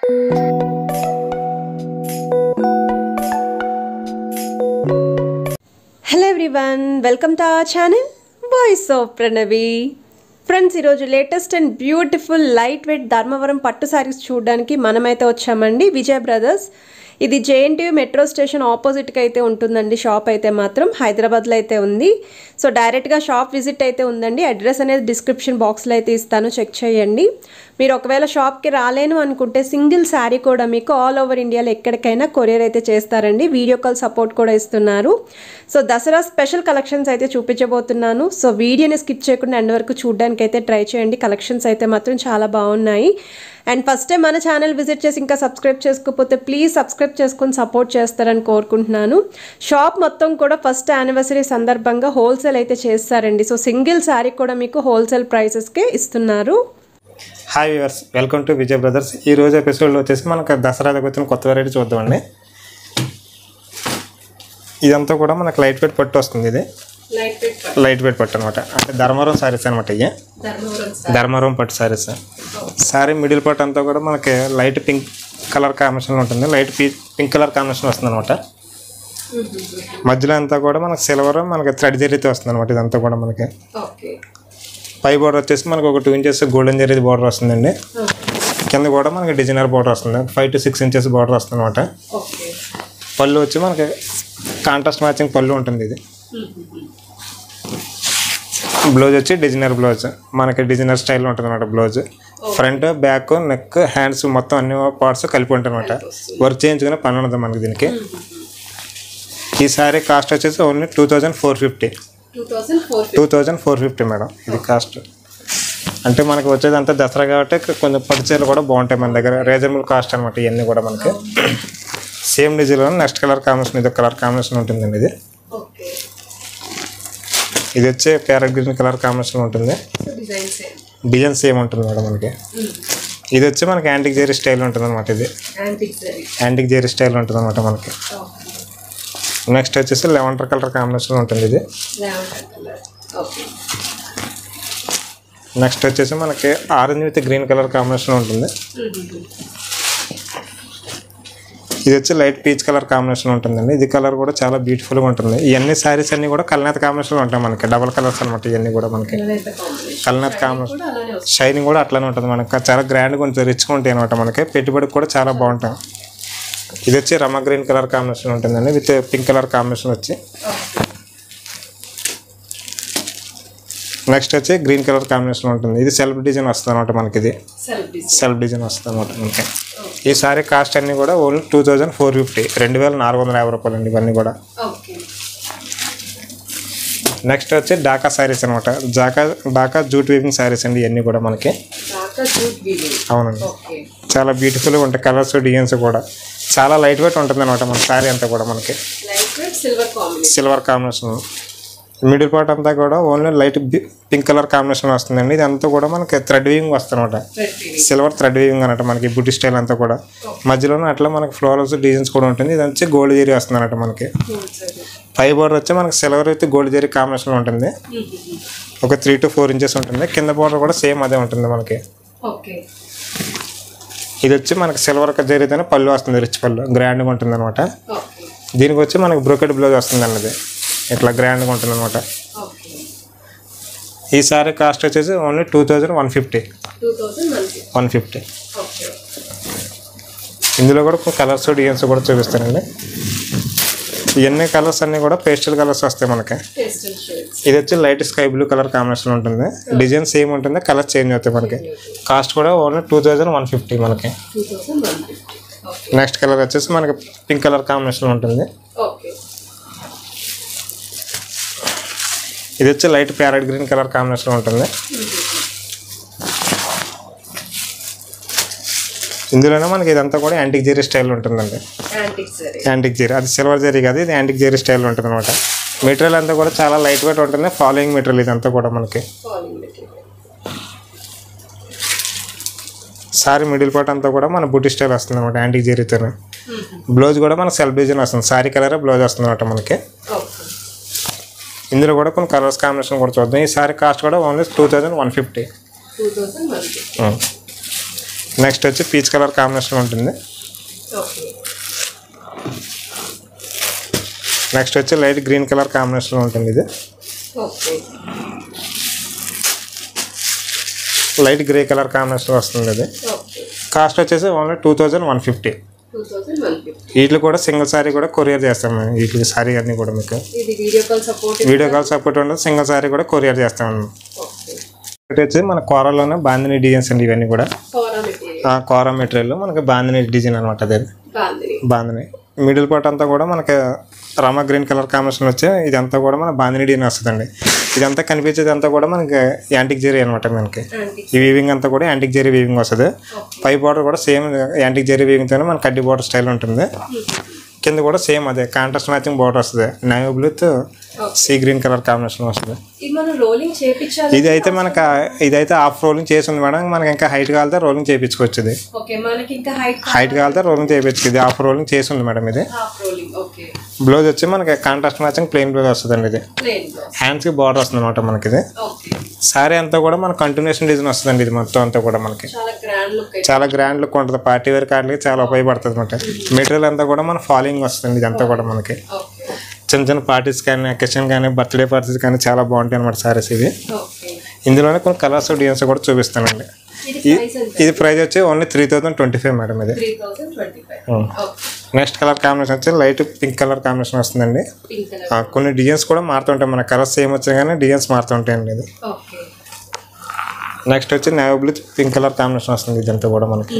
Hello everyone welcome to our channel voice of Pranavi friends ఈరోజు latest and beautiful light weight Dharmavaram పట్టు saris చూడడానికి మనమైతే వచ్చామండి విజయ్ బ్రదర్స్ ఇది జేఎన్టీయూ మెట్రో స్టేషన్ ఆపోజిట్కి అయితే ఉంటుందండి షాప్ అయితే మాత్రం హైదరాబాద్లో అయితే ఉంది సో డైరెక్ట్గా షాప్ విజిట్ అయితే ఉందండి అడ్రస్ అనేది డిస్క్రిప్షన్ బాక్స్లో అయితే ఇస్తాను చెక్ చేయండి మీరు ఒకవేళ షాప్కి రాలేను అనుకుంటే సింగిల్ శారీ కూడా మీకు ఆల్ ఓవర్ ఇండియాలో ఎక్కడికైనా కొరియర్ అయితే చేస్తారండి వీడియో కాల్ సపోర్ట్ కూడా ఇస్తున్నారు సో దసరా స్పెషల్ కలెక్షన్స్ అయితే చూపించబోతున్నాను సో వీడియోని స్కిప్ చేయకుండా ఎండ్ వరకు చూడడానికి అయితే ట్రై చేయండి కలెక్షన్స్ అయితే మాత్రం చాలా బాగున్నాయి అండ్ ఫస్ట్ టైం మన ఛానల్ విజిట్ చేసి ఇంకా సబ్స్క్రైబ్ చేసుకోకపోతే ప్లీజ్ సబ్స్క్రైబ్ చేసుకొని సపోర్ట్ చేస్తారని కోరుకుంటున్నాను షాప్ మొత్తం కూడా ఫస్ట్ యానివర్సరీ సందర్భంగా హోల్సేల్ అయితే చేస్తారండి సో సింగిల్ శారీ కూడా మీకు హోల్సేల్ ప్రైసెస్కే ఇస్తున్నారు hi viewers welcome to Vijay brothers ఈ రోజు ఎపిసోడ్లో వచ్చేసి మనకు దసరా దగ్గర వచ్చిన కొత్త వెరైటీ చూద్దామండి ఇదంతా కూడా మనకు లైట్ వెయిట్ పట్టు వస్తుంది ఇది లైట్ వెయిట్ పట్టు అనమాట అంటే ధర్మవరం సారీస్ అనమాట ఇవి ధర్మవరం పట్టు సారీస్ సారీ మిడిల్ పట్టు అంతా కూడా మనకి లైట్ పింక్ కలర్ కాంబినేషన్ ఉంటుంది లైట్ పింక్ కలర్ కాంబినేషన్ వస్తుంది అనమాట మధ్యలో అంతా కూడా మనకి సిల్వర్ మనకి థ్రెడ్ జరీతో వస్తుంది అనమాట ఇదంతా కూడా మనకి పై బోర్డర్ వచ్చేసి మనకు ఒక two inches golden zari border వస్తుందండి కింద కూడా మనకి డిజైనర్ బోర్డర్ వస్తుంది five to six inches border వస్తుంది అనమాట పళ్ళు వచ్చి మనకి కాంట్రాస్ట్ మ్యాచింగ్ పళ్ళు ఉంటుంది ఇది బ్లౌజ్ వచ్చి డిజైనర్ బ్లౌజ్ మనకి డిజైనర్ స్టైల్ ఉంటుంది అనమాట blouse front back neck hands మొత్తం అన్ని పార్ట్స్ కలిపి ఉంటుంది అనమాట వర్క్ చేయించుకునే పని ఉండదు మనకి దీనికి ఈ సారీ కాస్ట్ వచ్చేసి only two thousand four fifty two thousand four fifty madam ఇది కాస్ట్ అంటే మనకి వచ్చేది అంతా దసరా కాబట్టి కొంచెం పట్టుచీరలు కూడా బాగుంటాయి మన దగ్గర రీజనబుల్ కాస్ట్ అనమాట ఇవన్నీ కూడా మనకి సేమ్ డిజైన్లో నెక్స్ట్ కలర్ కాంబినేషన్ ఇది కలర్ కాంబినేషన్ ఉంటుందండి ఇది ఇది వచ్చి ప్యారెట్ గ్రీన్ కలర్ కాంబినేషన్ ఉంటుంది డిజైన్ సేమ్ ఉంటుంది మేడం మనకి ఇది వచ్చి మనకి యాంటిక్ జెరీ స్టైల్ ఉంటుంది అనమాట ఇది యాంటిక్ జెరీ స్టైల్ ఉంటుంది అనమాట మనకి నెక్స్ట్ వచ్చేసి లెవెండర్ కలర్ కాంబినేషన్ ఉంటుంది ఇది నెక్స్ట్ వచ్చేసి మనకి orange with green colour combination ఉంటుంది ఇది వచ్చి లైట్ పీచ్ కలర్ కాంబినేషన్ ఉంటుందండి ఇది కలర్ కూడా చాలా బ్యూటిఫుల్గా ఉంటుంది ఇవన్నీ శారీస్ అన్ని కూడా కల్నేత కాంబినేషన్ ఉంటాయి మనకి డబల్ కలర్స్ అనమాట ఇవన్నీ కూడా మనకి కల్నేత కాంబినేషన్ షైనింగ్ కూడా అట్లానే ఉంటుంది మనకి చాలా గ్రాండ్గా ఉంటుంది రిచ్గా ఉంటాయి అనమాట మనకి పెట్టుబడికి కూడా చాలా బాగుంటాయి ఇది వచ్చి రమ గ్రీన్ కలర్ కాంబినేషన్ ఉంటుందండి విత్ పింక్ కలర్ కాంబినేషన్ వచ్చి నెక్స్ట్ వచ్చి గ్రీన్ కలర్ కాంబినేషన్ ఉంటుంది ఇది సెల్ఫ్ డిజైన్ వస్తుంది అనమాట మనకి ఇది సెల్ఫ్ డిజైన్ వస్తుంది అనమాట మనకి ఈ సారీ కాస్ట్ అన్ని కూడా only two thousand four fifty రెండు వేల నాలుగు వందల యాభై రూపాయలు అండి ఇవన్నీ కూడా నెక్స్ట్ వచ్చి డాకా శారీస్ అనమాట జాకా డాకా జూట్ వీవింగ్ శారీస్ అండి ఇవన్నీ కూడా మనకి అవునండి చాలా బ్యూటిఫుల్గా ఉంటాయి కలర్స్ డిజైన్స్ కూడా చాలా లైట్ వెయిట్ ఉంటుంది అనమాట మన శారీ అంతా కూడా మనకి సిల్వర్ కాంబినేషన్ మిడిల్ పార్ట్ అంతా కూడా only light pink colour combination వస్తుందండి ఇదంతా కూడా మనకి థ్రెడ్ వీవింగ్ వస్తుంది అనమాట సిల్వర్ థ్రెడ్ వీవింగ్ అన్నట్టు మనకి బుట్టి స్టైల్ అంతా కూడా మధ్యలోనే అట్లా మనకి ఫ్లోరల్స్ డిజైన్స్ కూడా ఉంటుంది ఇది వచ్చి గోల్డ్ జరీ వస్తుంది అన్నట్టు మనకి పై బోర్డర్ వచ్చి మనకి silver with gold zari combination ఉంటుంది ఒక త్రీ టు ఫోర్ ఇంచెస్ ఉంటుంది కింద బోర్డర్ కూడా సేమ్ అదే ఉంటుంది మనకి ఇది వచ్చి మనకి సిల్వర్ జరీతోనే పళ్ళు వస్తుంది రిచ్ పళ్ళు గ్రాండ్గా ఉంటుంది అనమాట దీనికి వచ్చి మనకి బ్రోకెట్ బ్లౌజ్ వస్తుంది అన్నది ఇట్లా గ్రాండ్గా ఉంటుంది అనమాట ఈ సారీ కాస్ట్ వచ్చేసి only two thousand one fifty one fifty ఇందులో కూడా కలర్స్ డిజైన్స్ కూడా చూపిస్తానండి ఇవన్నీ కలర్స్ అన్నీ కూడా పేస్టల్ కలర్స్ వస్తాయి మనకి ఇది వచ్చి light sky blue colour combination ఉంటుంది డిజైన్ సేమ్ ఉంటుంది కలర్ చేంజ్ అవుతాయి మనకి కాస్ట్ కూడా only two thousand one fifty మనకి నెక్స్ట్ కలర్ వచ్చేసి మనకి పింక్ కలర్ కాంబినేషన్ ఉంటుంది ఇది వచ్చి light parrot green colour combination ఉంటుంది ఇందులోనే మనకి ఇదంతా కూడా యాంటిక్ జెరీ స్టైల్ ఉంటుందండి యాంటిక్ జెరీ అది సిల్వర్ జెరీ కాదు ఇది యాంటిక్ జెరీ స్టైల్ ఉంటుంది అనమాట మెటీరియల్ అంతా కూడా చాలా లైట్ వెయిట్ ఉంటుంది ఫాలోయింగ్ మెటీరియల్ ఇదంతా కూడా మనకి సారీ మిడిల్ పార్ట్ అంతా కూడా మన బుట్టి స్టైల్ వస్తుంది అనమాట యాంటిక్ జెరీతో బ్లౌజ్ కూడా మన సెల్ఫ్ డిజైన్ వస్తుంది సారీ కలర్ బ్లౌజ్ వస్తుంది అనమాట మనకి ఇందులో కూడా కొన్ని కలర్స్ కాంబినేషన్ కూడా చూద్దాం ఈ సారీ కాస్ట్ కూడా only two thousand one fifty next వచ్చి పీచ్ కలర్ కాంబినేషన్ ఉంటుంది ఓకే నెక్స్ట్ వచ్చి లైట్ గ్రీన్ కలర్ కాంబినేషన్ ఉంటుంది ఇది okay light grey colour combination వస్తుంది ఇది ఓకే కాస్ట్ వచ్చేసి only two thousand one fifty two thousand one fifty వీటిలో కూడా సింగిల్ సారీ కూడా కొరియర్ చేస్తాం మేము వీటికి సారీ అన్నీ కూడా మీకు ఇది video call support video call support ఉండదు సింగిల్ సారీ కూడా కొరియర్ చేస్తాం మేము ఓకే ఒకటి వచ్చి మన కూరలోనే బాందిని డిజైన్స్ అండి ఇవన్నీ కూడా కోరా మెటీరియల్ ఆ కూర మెటీరియల్ మనకి బాందిని డిజైన్ అనమాట అదే బాందిని బాందిని మిడిల్ పార్ట్ అంతా కూడా మనకి రామా గ్రీన్ కలర్ కాంబినేషన్ వచ్చి ఇదంతా కూడా మన బాందిని డిజైన్ వస్తుందండి ఇదంతా కనిపించేది అంతా కూడా మనకి యాంటిక్ జెరీ అనమాట మనకి ఆంటీ ఈ వీవింగ్ అంతా కూడా యాంటిక్ జెరీ వీవింగ్ వస్తుంది ఓకే పై బార్డర్ కూడా సేమ్ యాంటిక్ జెరీ వీవింగ్తోనే మన కడ్డీ బార్డర్ స్టైల్ ఉంటుంది కింద కూడా సేమ్ అదే కాంట్రాస్ట్ మ్యాచింగ్ బార్డర్ వస్తుంది navy blue with sea green colour combination వస్తుంది ఇది మనం రోలింగ్ చేపించాలి ఇది అయితే మనకు ఇదైతే హాఫ్ రోలింగ్ చేసి ఉంది మేడం మనకి ఇంకా హైట్ కావాలితే రోలింగ్ చేయించుకోవచ్చు ఇది ఓకే మనకి ఇంకా హైట్ హైట్ కావాలితే రోలింగ్ చేయించుకు ఇది హాఫ్ రోలింగ్ చేసి ఉంది మేడం ఇది హాఫ్ రోలింగ్ ఓకే బ్లౌజ్ వచ్చి మనకి కాంట్రాస్ట్ మ్యాచింగ్ ప్లెయిన్ బ్లౌజ్ వస్తుందండి ఇది ప్లేన్ బ్లౌజ్ హ్యాండ్స్కి బార్డర్ వస్తుంది అనమాట మనకి ఇది ఓకే సారీ అంతా కూడా మన కంటిన్యూషన్ డిజైన్ వస్తుందండి ఇది మొత్తం అంతా కూడా మనకి చాలా గ్రాండ్ లుక్ అయితే చాలా గ్రాండ్ లుక్ ఉంటుంది పార్టీ వేర్ కార్డులకి చాలా ఉపయోగపడుతుంది అనమాట మెటీరియల్ అంతా కూడా మన ఫాలోయింగ్ వస్తుంది ఇదంతా కూడా మనకి ఓకే చిన్న చిన్న పార్టీస్ కానీ అకేషన్ కానీ బర్త్డే పార్టీస్ కానీ చాలా బాగుంటాయి అనమాట సారీస్ ఇవి ఓకే ఇందులోనే కొన్ని కలర్స్ డిజైన్స్ కూడా చూపిస్తానండి ఇది ఈ- ప్రైస్ ఎంత ఇది ప్రైస్ వచ్చి only three thousand twenty five madam ఇది three thousand twenty five Hmm. Okay next colour combination వచ్చి లైట్ పింక్ కలర్ కాంబినేషన్ వస్తుందండి పింక్ కలర్ ఆ, కొన్ని డిజైన్స్ కూడా మారుతుంటాయి మన కలర్స్ సేమ్ వచ్చినా కానీ డిజైన్స్ మారుతుంటాయండి ఇది ఓకే నెక్స్ట్ వచ్చి navy blue pink colour combination వస్తుంది ఇదంతా కూడా మనకి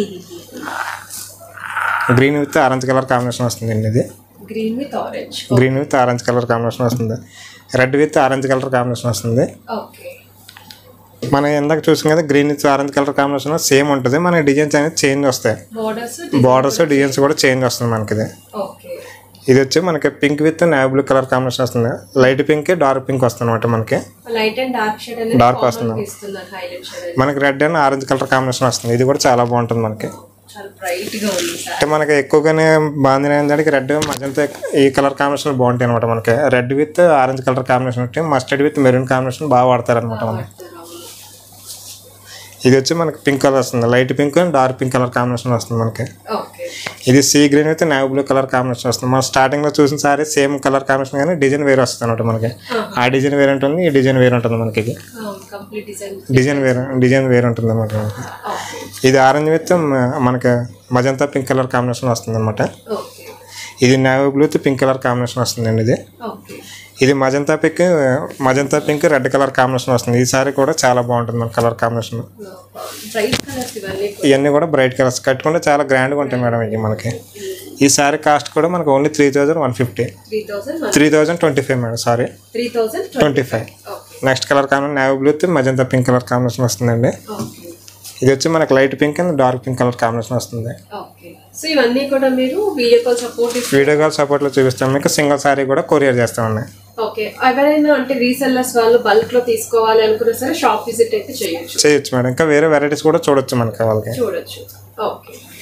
green with orange colour combination వస్తుందండి ఇది green with orange green with orange colour combination వస్తుంది red with orange colour combination వస్తుంది ఓకే మనం ఇందాక చూసాం కదా green with orange colour combination same ఉంటుంది మన డిజైన్స్ అనేది చేంజ్ వస్తాయి బోర్డర్స్ బార్డర్స్ డిజైన్స్ కూడా చేంజ్ వస్తుంది మనకి ఇది ఓకే ఇది వచ్చి మనకి pink with navy blue colour combination వస్తుంది లైట్ పింక్ డార్క్ పింక్ వస్తుంది అనమాట మనకి లైట్ అండ్ డార్క్ షేడ్ అనేది Dark common వస్తుంది. గా ఇస్తున్నారు హైలైట్ షేడ్ అనేది మనకి red and orange colour combination వస్తుంది ఇది కూడా చాలా బాగుంటుంది మనకి చాలా బ్రైట్ గా ఉంది సార్ అంటే మనకి ఎక్కువగానే బాగుంది ఏంటంటే రెడ్ మజంతా ఈ కలర్ కాంబినేషన్ బాగుంటాయి అనమాట మనకి red with orange colour combination ఉంటే మస్టర్డ్ విత్ మెరూన్ కాంబినేషన్ బాగా వాడతారు అనమాట మనకి ఇది వచ్చి మనకి పింక్ కలర్ వస్తుంది light pink and dark pink colour combination వస్తుంది మనకి ఓకే ఇది sea green with navy blue colour combination వస్తుంది మనం స్టార్టింగ్ లో చూసిన సారీ సేమ్ కలర్ కాంబినేషన్ కానీ డిజైన్ వేరే వస్తుంది అనమాట మనకి ఆ డిజైన్ వేరే ఉంటుంది ఈ డిజైన్ వేరే ఉంటుంది మనకి ఇది కంప్లీట్ డిజైన్ డిజైన్ వేరే డిజైన్ వేరే ఉంటుంది అనమాట మనకి ఓకే ఇది ఆరెంజ్ విత్ మనకి మజంతా పింక్ కలర్ కాంబినేషన్ వస్తుంది అనమాట ఓకే ఇది navy blue with pink colour combination వస్తుందండి ఇది ఓకే ఇది magenta pink magenta pink red colour combination వస్తుంది ఈ సారీ కూడా చాలా బాగుంటుంది మన కలర్ కాంబినేషన్ బ్రైట్ కలర్స్ ఇవన్నీ ఇవన్నీ కూడా బ్రైట్ కలర్స్ కట్టుకుంటే చాలా గ్రాండ్గా ఉంటాయి మేడం ఇవి మనకి ఈ సారీ కాస్ట్ కూడా మనకు only three thousand one fifty three thousand three thousand twenty five madam sari three thousand twenty five okay next colour combination navy blue with magenta pink colour combination వస్తుందండి okay ఇది వచ్చి మనకి light pink and dark pink colour combination వస్తుంది okay so ఇవన్నీ కూడా మీరు video call support ఇస్తారు video call సపోర్ట్లో చూపిస్తాం మీకు సింగిల్ సారీ కూడా కొరియర్ చేస్తామండి ఓకే ఎవరైనా అంటే రీసెల్లర్స్ వాళ్ళు బల్క్ లో తీసుకోవాలి అనుకున్నా సరే షాప్ విజిట్ అయితే చేయొచ్చు చేయొచ్చు మేడం ఇంకా వేరే వెరైటీస్ కూడా చూడొచ్చు మనకి వాళ్ళకి చూడొచ్చు ఓకే